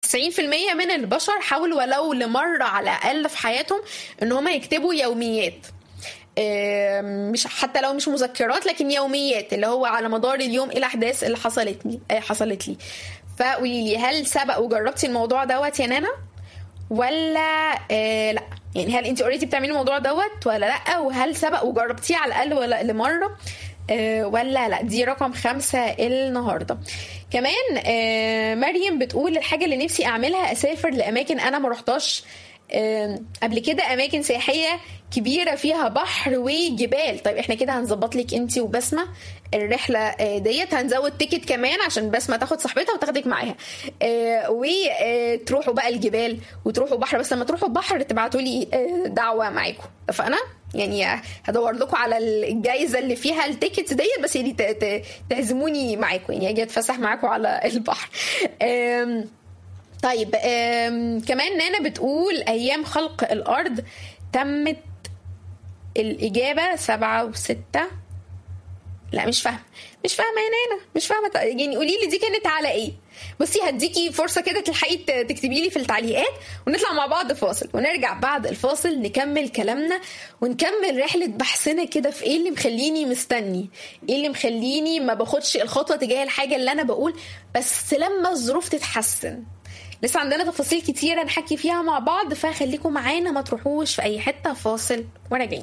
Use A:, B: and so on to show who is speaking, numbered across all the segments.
A: 90% من البشر حاولوا ولو لمره على الاقل في حياتهم ان هم يكتبوا يوميات آه، مش حتى لو مش مذكرات لكن يوميات اللي هو على مدار اليوم ايه الاحداث اللي حصلت لي آه، حصلت لي فقولي لي هل سبق وجربتي الموضوع دوت يا نانا ولا آه لا يعني هل انت اوريدي بتعملي الموضوع دوت ولا لا وهل سبق وجربتيه على الاقل ولا لمره آه ولا لا دي رقم خمسة النهاردة كمان آه مريم بتقول الحاجة اللي نفسي أعملها أسافر لأماكن أنا ما رحتش آه قبل كده أماكن سياحية كبيرة فيها بحر وجبال طيب احنا كده هنظبط لك انت وبسمة الرحلة آه ديت هنزود تيكت كمان عشان بسمة تاخد صاحبتها وتاخدك معاها آه وتروحوا بقى الجبال وتروحوا بحر بس لما تروحوا البحر تبعتوا لي آه دعوة معاكم اتفقنا؟ يعني هدور لكم على الجائزه اللي فيها التيكتس ديت بس يعني ت- ت- تعزموني معاكم يعني اجي اتفسح معاكم على البحر أم، طيب أم، كمان نانا بتقول ايام خلق الارض تمت الاجابه سبعة وستة لا مش فاهمه مش فاهمه يا نانا مش فاهمه يعني قولي لي دي كانت على ايه بصي هديكي فرصه كده تلحقي ت- تكتبي لي في التعليقات ونطلع مع بعض فاصل ونرجع بعد الفاصل نكمل كلامنا ونكمل رحله بحثنا كده في ايه اللي مخليني مستني ايه اللي مخليني ما باخدش الخطوه تجاه الحاجه اللي انا بقول بس لما الظروف تتحسن لسه عندنا تفاصيل كتيره نحكي فيها مع بعض فخليكم معانا ما تروحوش في اي حته فاصل وراجعين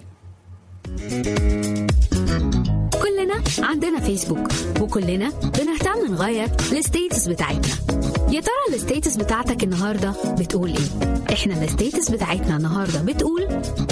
B: كلنا عندنا فيسبوك وكلنا بنهتم نغير الستيتس بتاعتنا يا ترى الستيتس بتاعتك النهارده بتقول ايه احنا الستيتس بتاعتنا النهارده بتقول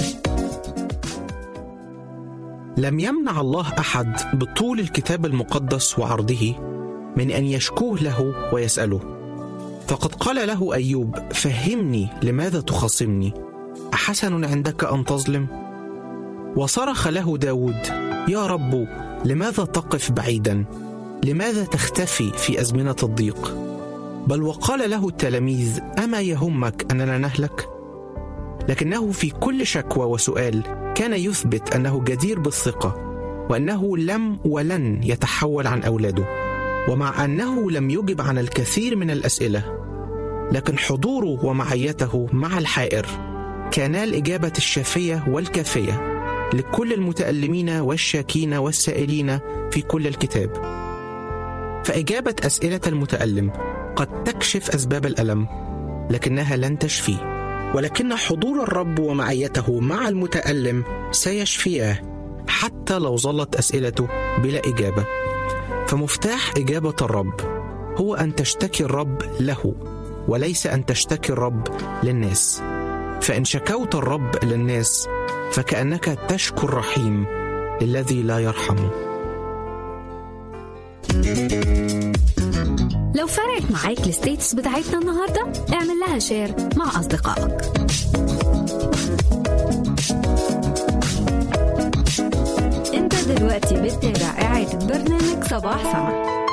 C: لم يمنع الله احد بطول الكتاب المقدس وعرضه من ان يشكوه له ويساله فقد قال له ايوب فهمني لماذا تخاصمني احسن عندك ان تظلم وصرخ له داود يا رب لماذا تقف بعيدا لماذا تختفي في ازمنه الضيق بل وقال له التلاميذ اما يهمك اننا نهلك لكنه في كل شكوى وسؤال كان يثبت انه جدير بالثقه وانه لم ولن يتحول عن اولاده ومع انه لم يجب عن الكثير من الاسئله لكن حضوره ومعيته مع الحائر كانا الاجابه الشافيه والكافيه لكل المتالمين والشاكين والسائلين في كل الكتاب فاجابه اسئله المتالم قد تكشف اسباب الالم لكنها لن تشفيه ولكن حضور الرب ومعيته مع المتألم سيشفيه حتى لو ظلت أسئلته بلا إجابة فمفتاح إجابة الرب هو أن تشتكي الرب له وليس أن تشتكي الرب للناس فإن شكوت الرب للناس فكأنك تشكو الرحيم الذي لا يرحمه
B: لو فرقت معاك الستيتس بتاعتنا النهارده اعمل لها شير مع اصدقائك انت دلوقتي بتتابع اعادة برنامج صباح سما